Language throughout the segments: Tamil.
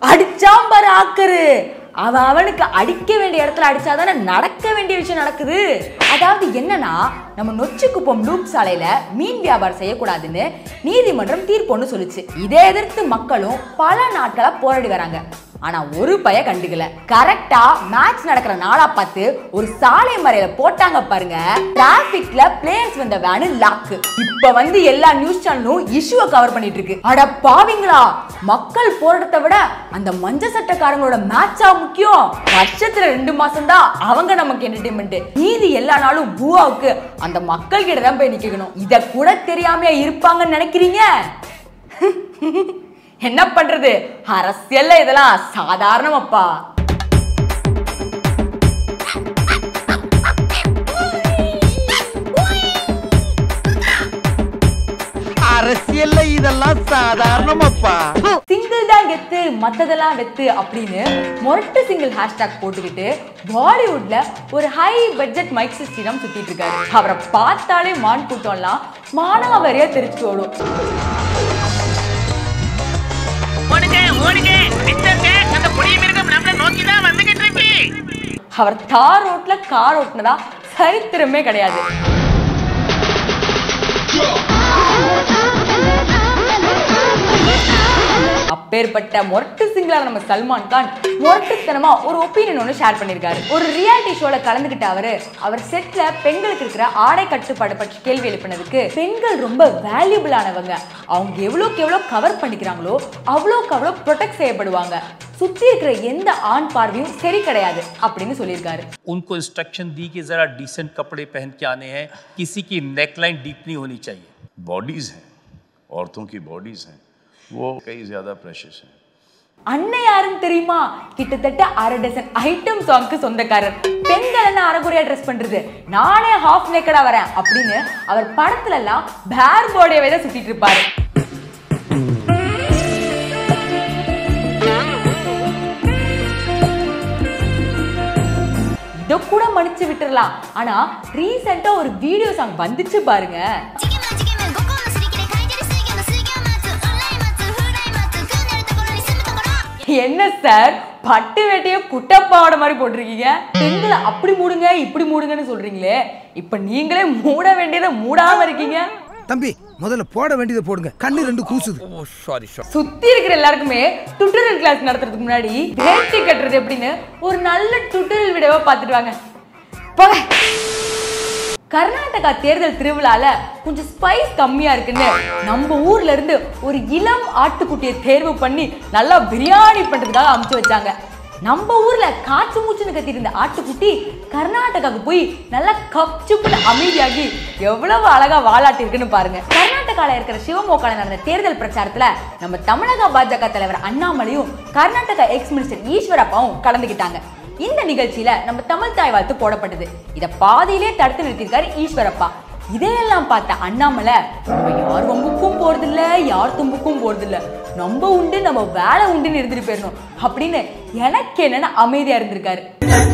அடிச்சாம் பாரு ஆக்கரு அவன் அவனுக்கு அடிக்க வேண்டிய இடத்துல அடிச்சாதானே நடக்க வேண்டிய விஷயம் நடக்குது அதாவது என்னன்னா நம்ம நொச்சிக்குப்பம் லூப் சாலையில மீன் வியாபாரம் செய்யக்கூடாதுன்னு நீதிமன்றம் தீர்ப்பு ஒன்று சொல்லுச்சு இதை எதிர்த்து மக்களும் பல நாட்களா போராடி வராங்க ஆனா ஒரு பய கண்டுக்கல கரெக்டா மேட்ச் நடக்கிற நாளா பார்த்து ஒரு சாலை மறையில போட்டாங்க பாருங்க டிராபிக்ல பிளேயர்ஸ் வந்த வேனு லாக்கு இப்ப வந்து எல்லா நியூஸ் சேனலும் இஷ்யூவை கவர் பண்ணிட்டு இருக்கு அட பாவிங்களா மக்கள் போராட்டத்தை விட அந்த மஞ்ச சட்டக்காரங்களோட மேட்சா முக்கியம் வருஷத்துல ரெண்டு மாசம் தான் அவங்க நமக்கு என்டர்டைன்மெண்ட் மீதி எல்லா நாளும் பூவாவுக்கு அந்த மக்கள் கிட்ட தான் போய் நிக்கணும் இத கூட தெரியாம இருப்பாங்கன்னு நினைக்கிறீங்க என்ன பண்றது அரசியல்ல இதெல்லாம் சாதாரணமாப்பா அரசியல்ல இதெல்லாம் சாதாரணமாப்பா சிங்கிள் தான் கெத்து மத்ததெல்லாம் வெத்து அப்படின்னு மொரட்டு சிங்கிள் ஹேஷ்டாக் போட்டுக்கிட்டு பாலிவுட்ல ஒரு ஹை பட்ஜெட் மைக் சிஸ்டம் சுத்திட்டு இருக்காரு அவரை பார்த்தாலே மான் கூட்டம்லாம் மானாவரியா தெரிச்சு ஓடும் ஓடுங்க ஓடுங்க மிச்சங்க அந்த புளிய மிருகம் நம்மள நோக்கி தான் வந்துகிட்டு இருக்கு அவர் தார் ரோட்ல கார் ஓட்டுனதா சரித்திரமே கிடையாது அப்பேற்பட்ட மொரட்டு சிங்கிளான நம்ம சல்மான் கான் மொரட்டுத்தனமா ஒரு ஒப்பீனியன் ஒன்று ஷேர் பண்ணியிருக்காரு ஒரு ரியாலிட்டி ஷோல கலந்துக்கிட்ட அவரு அவர் செட்ல பெண்களுக்கு இருக்கிற ஆடை கட்டுப்பாடு பற்றி கேள்வி எழுப்பினதுக்கு பெண்கள் ரொம்ப வேல்யூபிளானவங்க அவங்க எவ்வளோக்கு எவ்வளோ கவர் பண்ணிக்கிறாங்களோ அவ்வளோக்கு அவ்வளோ ப்ரொடெக்ட் செய்யப்படுவாங்க சுத்தி இருக்கிற எந்த ஆண் பார்வையும் சரி கிடையாது அப்படின்னு சொல்லியிருக்காரு उनको इंस्ट्रक्शन दी कि ज़रा डिसेंट कपड़े पहन के आने हैं किसी की नेकलाइन डीप नहीं होनी चाहिए बॉडीज़ हैं औरतों की बॉडीज़ हैं वो कई ज़्यादा प्रेशस हैं அண்ணன் யாருன்னு தெரியுமா கிட்டத்தட்ட அரை டசன் ஐட்டம் சாங்க்கு சொந்தக்காரர் பெண்கள் என்ன அரைகுறையா ட்ரெஸ் பண்றது நானே ஹாஃப் நேக்கடா வரேன் அப்படின்னு அவர் படத்துல எல்லாம் பேர் பாடியவே தான் சுத்திட்டு இருப்பாரு இதை கூட மன்னிச்சு விட்டுறலாம் ஆனா ரீசெண்டா ஒரு வீடியோ சாங் வந்துச்சு பாருங்க チキマチキム五個のすり切れ海砂利水魚の水魚松オンライン松風来松組んでるところに住むところ என்ன சார் பட்டு வேட்டைய குட்டப்பாவோட மாதிரி போட்டிருக்கீங்க பெண்களை அப்படி மூடுங்க இப்படி மூடுங்கன்னு சொல்றீங்களே இப்ப நீங்களே மூட வேண்டியதை மூடாம இருக்கீங்க தம்பி முதல்ல போட வேண்டியதை போடுங்க கண்ணு ரெண்டு கூசுது சுத்தி இருக்கிற எல்லாருக்குமே டுட்டோரியல் கிளாஸ் நடத்துறதுக்கு முன்னாடி வேட்டி கட்டுறது எப்படின்னு ஒரு நல்ல டுட்டோரியல் வீடியோவா பார்த்துட்டு வாங்க போங்க கர்நாடகா தேர்தல் திருவிழால கொஞ்சம் ஸ்பைஸ் கம்மியா இருக்குன்னு நம்ம ஊர்ல இருந்து ஒரு இளம் ஆட்டுக்குட்டியை தேர்வு பண்ணி நல்லா பிரியாணி பண்றதுக்காக அமுச்சு வச்சாங்க நம்ம ஊர்ல காற்று மூச்சுன்னு கத்திட்டு இருந்த ஆட்டுக்குட்டி கர்நாடகாவுக்கு போய் நல்லா கப்சுப்புன்னு அமைதியாகி எவ்வளவு அழகா வாலாட்டி இருக்குன்னு பாருங்க கர்நாடகால இருக்கிற சிவமோகால நடந்த தேர்தல் பிரச்சாரத்துல நம்ம தமிழக பாஜக தலைவர் அண்ணாமலையும் கர்நாடகா எக்ஸ் மினிஸ்டர் ஈஸ்வரப்பாவும் கலந்துக்கிட்டாங்க இந்த நிகழ்ச்சியில நம்ம தமிழ் தாய் வாழ்த்து போடப்பட்டது இத பாதியிலே தடுத்து நிறுத்திருக்காரு ஈஸ்வரப்பா இதையெல்லாம் பார்த்த அண்ணாமலை நம்ம யார் வம்புக்கும் போறதில்ல யார் தும்புக்கும் போறதில்ல நம்ம உண்டு நம்ம வேலை உண்டுன்னு இருந்துட்டு போயிடணும் அப்படின்னு எனக்கு என்னன்னு அமைதியா இருந்திருக்காரு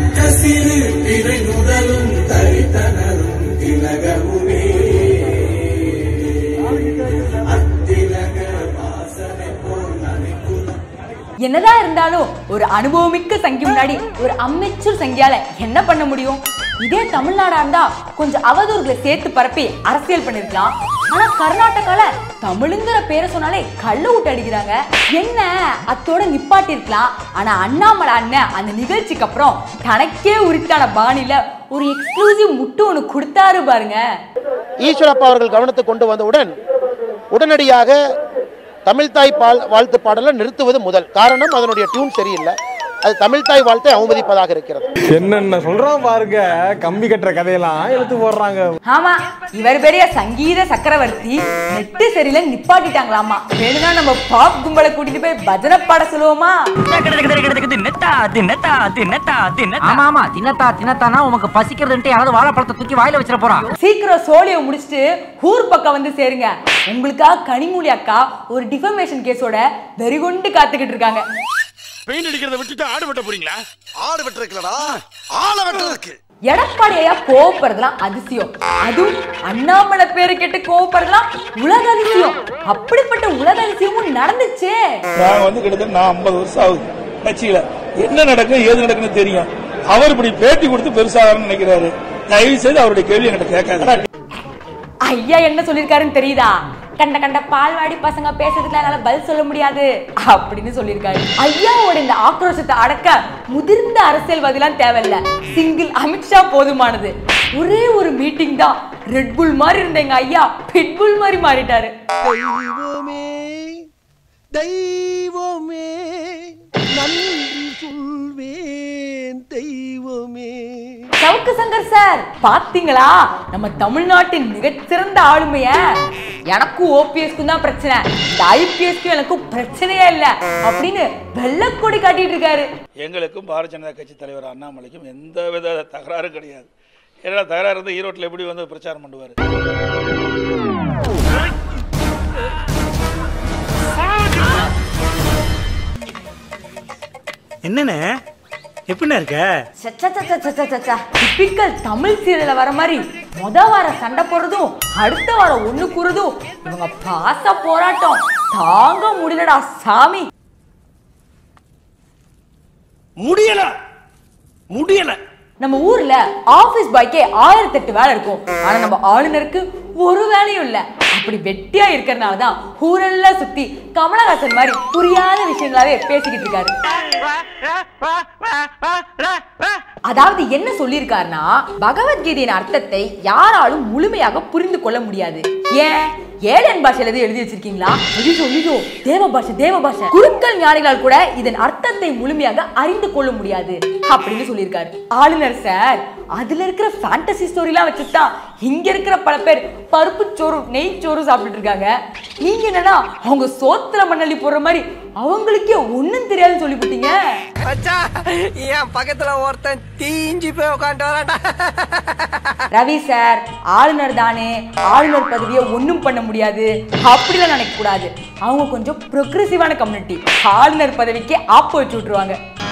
என்னதான் இருந்தாலும் ஒரு அனுபவமிக்க சங்கி முன்னாடி ஒரு அமைச்சர் சங்கியால என்ன பண்ண முடியும் இதே தமிழ்நாடா இருந்தா கொஞ்சம் அவதூறுகளை சேர்த்து பரப்பி அரசியல் பண்ணிருக்கலாம் ஆனா கர்நாடகால தமிழுங்கிற பேரை சொன்னாலே கள்ள விட்டு அடிக்கிறாங்க என்ன அத்தோட நிப்பாட்டி இருக்கலாம் ஆனா அண்ணாமலை அண்ணன் அந்த நிகழ்ச்சிக்கு அப்புறம் தனக்கே உரித்தான பாணியில ஒரு எக்ஸ்க்ளூசிவ் முட்டு ஒன்று கொடுத்தாரு பாருங்க ஈஸ்வரப்பா அவர்கள் கவனத்துக்கு கொண்டு வந்தவுடன் உடனடியாக தமிழ்தாய் பால் வாழ்த்து பாடலை நிறுத்துவது முதல் காரணம் அதனுடைய டியூன் சரியில்லை அது தமிழ்தாய் வாழ்த்தை அவமதிப்பதாக இருக்கிறது என்னென்ன சொல்றான் பாருங்க கம்பி கட்டுற கதையெல்லாம் எடுத்து போடுறாங்க ஆமா இவர் பெரிய சங்கீத சக்கரவர்த்தி நெட்டு சரியில்லை நிப்பாட்டிட்டாங்களாமா வேணும்னா நம்ம பாப் கும்பலை கூட்டிட்டு போய் பஜனை பாட சொல்லுவோமா தின்னத்தா தின்னத்தா தின்னத்தா தின்னத்தா ஆமா ஆமா தின்னத்தா தின்னத்தானா உமக்கு பசிக்கிறதுன்ட்டு யாராவது வாழைப்பழத்தை தூக்கி வாயில வச்சிட போறான் சீக்கிரம் சோழியை முடிச்சுட்டு ஊர் பக்கம் வந்து சேருங்க உங்களுக்காக கனிமூலி அக்கா ஒரு டிஃபமேஷன் கேஸோட வெறிகொண்டு காத்துக்கிட்டு இருக்காங்க பெயிண்ட் அடிக்கிறத விட்டுட்டு ஆடு வெட்ட போறீங்களா ஆடு வெட்டுறதுலடா ஆளை வெட்டுறதுக்கு எடப்பாடி ஐயா கோவப்படுறதுலாம் அதிசயம் அதுவும் அண்ணாமலை பேரு கேட்டு கோவப்படுறதுலாம் உலக அதிசயம் அப்படிப்பட்ட உலக அதிசயமும் நடந்துச்சே நான் வந்து கிட்டத்தட்ட நான் ஐம்பது வருஷம் ஆகுது கட்சியில என்ன நடக்கும் ஏது நடக்குன்னு தெரியும் அவர் இப்படி பேட்டி கொடுத்து பெருசாகணும்னு நினைக்கிறாரு தயவு செய்து அவருடைய கேள்வி என்கிட்ட கேட்காது ஐயா என்ன சொல்லிருக்காருன்னு தெரியுதா கண்ட கண்ட பால்வாடி பசங்க பேசுறதுக்கு என்னால பதில் சொல்ல முடியாது அப்படின்னு சொல்லியிருக்காரு ஐயாவோட இந்த ஆக்ரோஷத்தை அடக்க முதிர்ந்த அரசியல்வாதிலாம் தேவையில்ல சிங்கிள் அமித்ஷா போதுமானது ஒரே ஒரு மீட்டிங் தான் ரெட்புல் மாதிரி இருந்த எங்க ஐயா பிட்புல் மாதிரி மாறிட்டாரு தெய்வமே தெய்வமே நன்றி சொல்வேன் தெய்வமே சவுக்கு சங்கர் சார் பாத்தீங்களா நம்ம தமிழ்நாட்டின் மிகச்சிறந்த ஆளுமைய எனக்கும் ஓபிஎஸ்க்கும் தான் பிரச்சனை இந்த ஐபிஎஸ்க்கும் எனக்கும் பிரச்சனையே இல்ல அப்படின்னு வெள்ளக்கொடி காட்டிட்டு இருக்காரு எங்களுக்கும் பாரதிய ஜனதா கட்சி தலைவர் அண்ணாமலைக்கும் எந்த வித தகராறும் கிடையாது ஏன்னா தகராறு இருந்தால் ஈரோட்டில் எப்படி வந்து பிரச்சாரம் பண்ணுவார் என்னண்ணே எப்படிண்ணே இருக்க டிபிக்கல் தமிழ் சீரியல்ல வர மாதிரி முத வார சண்டை போடுறதும் அடுத்த வாரம் ஒண்ணு கூறதும் இவங்க பாச போராட்டம் தாங்க முடியலடா சாமி முடியல முடியல நம்ம ஊர்ல ஆபீஸ் பாய்க்கே ஆயிரத்தி எட்டு வேலை இருக்கும் ஆனா நம்ம ஆளுநருக்கு ஒரு வேலையும் இல்ல அப்படி வெட்டியா இருக்கறனால தான் ஊரெல்லாம் சுத்தி கமலஹாசன் மாதிரி புரியாத விஷயங்களாவே பேசிக்கிட்டு இருக்காரு அதாவது என்ன சொல்லியிருக்காருன்னா பகவத்கீதையின் அர்த்தத்தை யாராலும் முழுமையாக புரிந்து கொள்ள முடியாது ஏன் ஏலியன் பாஷையில எதுவும் எழுதி வச்சிருக்கீங்களா ஐயோ ஐயோ தேவ பாஷை தேவ பாஷை குருக்கள் ஞானிகளால் கூட இதன் அர்த்தத்தை முழுமையாக அறிந்து கொள்ள முடியாது அப்படின்னு சொல்லியிருக்காரு ஆளுநர் சார் அதுல இருக்கிற ஃபேண்டசி ஸ்டோரிலாம் வச்சுதான் இங்க இருக்கிற பல பேர் பருப்பு சோறு நெய் சோறு சாப்பிட்டுட்டு இருக்காங்க நீங்க என்னன்னா அவங்க சோத்துல மண்ணள்ளி போடுற மாதிரி அவங்களுக்கே ஒண்ணும் தெரியாதுன்னு சொல்லிவிட்டீங்க என் பக்கத்துல ஒருத்தன் தீஞ்சு போய் உட்காந்து வரான்டா ரவி சார் ஆளுநர் தானே ஆளுநர் பதவியை ஒண்ணும் பண்ண முடியாது அப்படிலாம் நினைக்க கூடாது அவங்க கொஞ்சம் ப்ரொக்ரெசிவான கம்யூனிட்டி ஆளுநர் பதவிக்கு ஆப்பு வச்சு விட்டுருவாங்க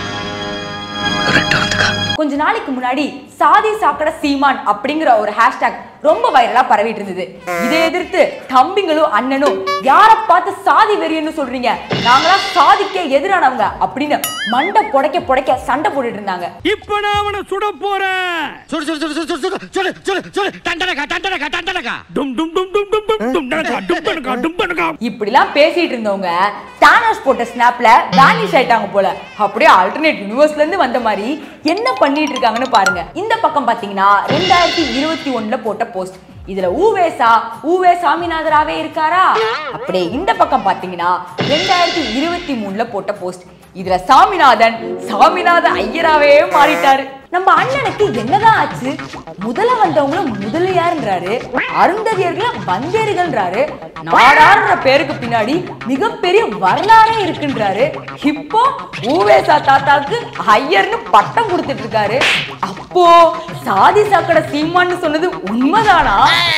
கொஞ்ச நாளைக்கு முன்னாடி சாதி சாக்கட சீமான் அப்படிங்கிற ஒரு ஹேஷ்டேக் ரொம்ப வைரலா பரவிட்டு இருந்தது இதை எதிர்த்து தம்பிங்களும் அண்ணனும் யாரை பார்த்து சாதி வெறியன்னு சொல்றீங்க நாங்களா சாதிக்க எதிரானவங்க அப்படின்னு மண்டை புடைக்க புடைக்க சண்டை போட்டுட்டு இருந்தாங்க இப்ப நான் அவனை சுட போறேன் சுடு சுடு சுடு சுடு சுடு சுடு சுடு சுடு டண்டனக்கா டண்டனக்கா டண்டனக்கா டும் டும் டும் டும் டும் டும் டும் டனகா டும் டனகா டும் டனகா இப்படிலாம் பேசிட்டு இருந்தவங்க தானோஸ் போட்ட ஸ்னாப்ல வேனிஷ் ஆயிட்டாங்க போல அப்படியே ஆல்டர்னேட் யூனிவர்ஸ்ல இருந்து வந்த மாதிரி என்ன பண்ணிட்டு இருக்காங்கன்னு பாருங்க இந்த பக்கம் பாத்தீங்கன்னா ரெண்டாயிரத்தி இருபத்தி ஒண்ணுல போட்ட போஸ்ட் இதுல ஊவேசா ஊவே சாமிநாதராவே இருக்காரா அப்படியே இந்த பக்கம் பாத்தீங்கன்னா ரெண்டாயிரத்தி இருபத்தி மூணுல போட்ட போஸ்ட் இதுல சாமிநாதன் சாமிநாத ஐயராவே மாறிட்டாரு நம்ம அண்ணனுக்கு என்னதான் ஆச்சு முதல்ல வந்தவங்களும் முதலியார்ன்றாரு அருந்ததியர்களை வந்தேரிகள்ன்றாரு நாடார்ன்ற பேருக்கு பின்னாடி மிகப்பெரிய வரலாறே இருக்குன்றாரு இப்போ ஊவேசா தாத்தாக்கு ஐயர்னு பட்டம் கொடுத்துட்டு இருக்காரு அப்போ சாதி சாக்கடை சீமான்னு சொன்னது உண்மைதானா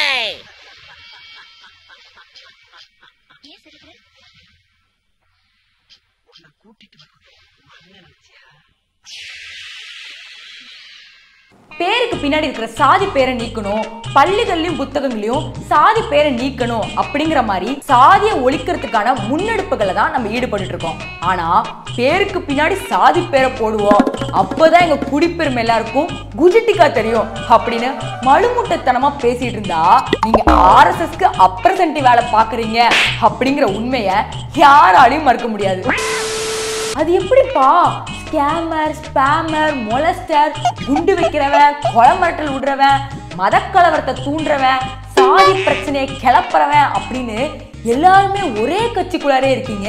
பேருக்கு பின்னாடி இருக்கிற சாதி பேரை நீக்கணும் பள்ளிகள்லயும் புத்தகங்களையும் சாதி பேரை நீக்கணும் அப்படிங்கிற மாதிரி சாதியை ஒழிக்கிறதுக்கான முன்னெடுப்புகளை தான் நம்ம ஈடுபட்டு இருக்கோம் ஆனா பேருக்கு பின்னாடி சாதி பேரை போடுவோம் அப்போதான் எங்க குடிப்பெருமை எல்லாருக்கும் குஜிட்டிக்கா தெரியும் அப்படின்னு மழுமுட்டத்தனமா பேசிட்டு இருந்தா நீங்க ஆர்எஸ்எஸ்க்கு அப்ரசன்டி வேலை பாக்குறீங்க அப்படிங்கிற உண்மையை யாராலையும் மறுக்க முடியாது அது எப்படிப்பா ஸ்கேமர் ஸ்பேமர் மொலஸ்டர் குண்டு வைக்கிறவன் கொலை மிரட்டல் விடுறவன் மதக்கலவரத்தை தூண்டுறவன் சாதி பிரச்சனையை கிளப்புறவன் அப்படின்னு எல்லாருமே ஒரே கட்சிக்குள்ளாரே இருக்கீங்க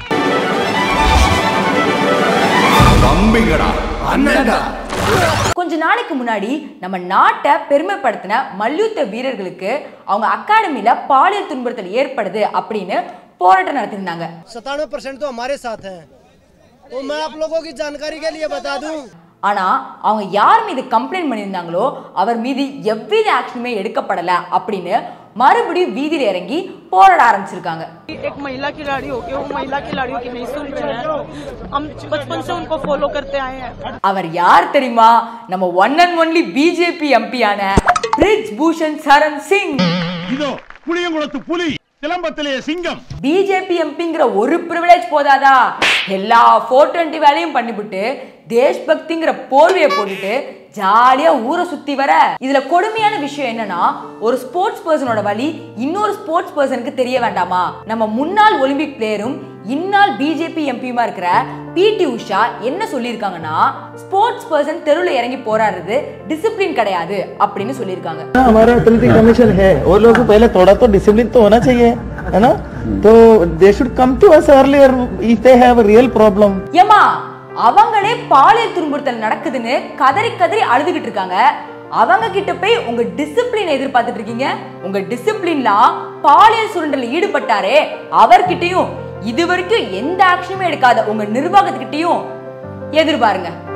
தம்பிங்கடா அண்ணன்டா கொஞ்ச நாளைக்கு முன்னாடி நம்ம நாட்டை பெருமைப்படுத்தின மல்யுத்த வீரர்களுக்கு அவங்க அகாடமியில பாலியல் துன்புறுத்தல் ஏற்படுது அப்படின்னு போராட்டம் நடத்திருந்தாங்க सतानवे परसेंट तो हमारे साथ हैं तो मैं आप लोगों की जानकारी के लिए बता दूं ஆனா அவங்க யார் மீது கம்ப்ளைண்ட் பண்ணியிருந்தாங்களோ அவர் மீது எவ்வித ஆக்ஷனுமே எடுக்கப்படல அப்படின்னு மறுபடியும் வீதியில இறங்கி போராட ஆரம்பிச்சிருக்காங்க एक महिला खिलाड़ी होके वो महिला खिलाड़ियों की नहीं सुन रहे हैं हम बचपन से उनको फॉलो करते आए हैं அவர் யார் தெரியுமா நம்ம ஒன் அண்ட் ஒன்லி பிஜேபி எம்பியான பிரிஜ் பூஷன் சரண் சிங் இதோ புளியங்குளத்து புலி சிலம்பத்திலே சிங்கம் பிஜேபி எம்பிங்கிற ஒரு ப்ரிவிலேஜ் போதாதா எல்லா ஃபோர் டுவெண்ட்டி வேலையும் பண்ணிவிட்டு தேஷ்பக்திங்கிற போர்வையை போட்டுட்டு ஜாலியா ஊரை சுத்தி வர இதுல கொடுமையான விஷயம் என்னன்னா ஒரு ஸ்போர்ட்ஸ் பர்சனோட வழி இன்னொரு ஸ்போர்ட்ஸ் பர்சனுக்கு தெரிய வேண்டாமா நம்ம முன்னாள் ஒலிம்பிக் பிளேயரும் இந்நாள் பிஜேபி எம்பியுமா இருக்கிற பிடி உஷா என்ன சொல்லியிருக்காங்கன்னா ஸ்போர்ட்ஸ் பர்சன் தெருவில் இறங்கி போராடுறது டிசிப்ளின் கிடையாது அப்படின்னு சொல்லியிருக்காங்க हमारा एथलेटिक कमीशन है वो लोग को पहले थोड़ा तो डिसिप्लिन तो होना चाहिए है ना तो they should come to us earlier if they have a real problem ஏமா அவங்களே பாலியல் துன்புறுத்தல் நடக்குதுன்னு கதறி கதறி அழுதுகிட்டு இருக்காங்க அவங்க கிட்ட போய் உங்க டிசிப்ளின் எதிர்பார்த்துட்டு இருக்கீங்க உங்க டிசிப்ளின்லாம் பாலியல் சுரண்டல ஈடுபட்டாரே அவர்கிட்டயும் இது வரைக்கும் எந்த ஆக்ஷனுமே எடுக்காத உங்க நிர்வாகத்துக்கிட்டயும் எதிர்பாருங்க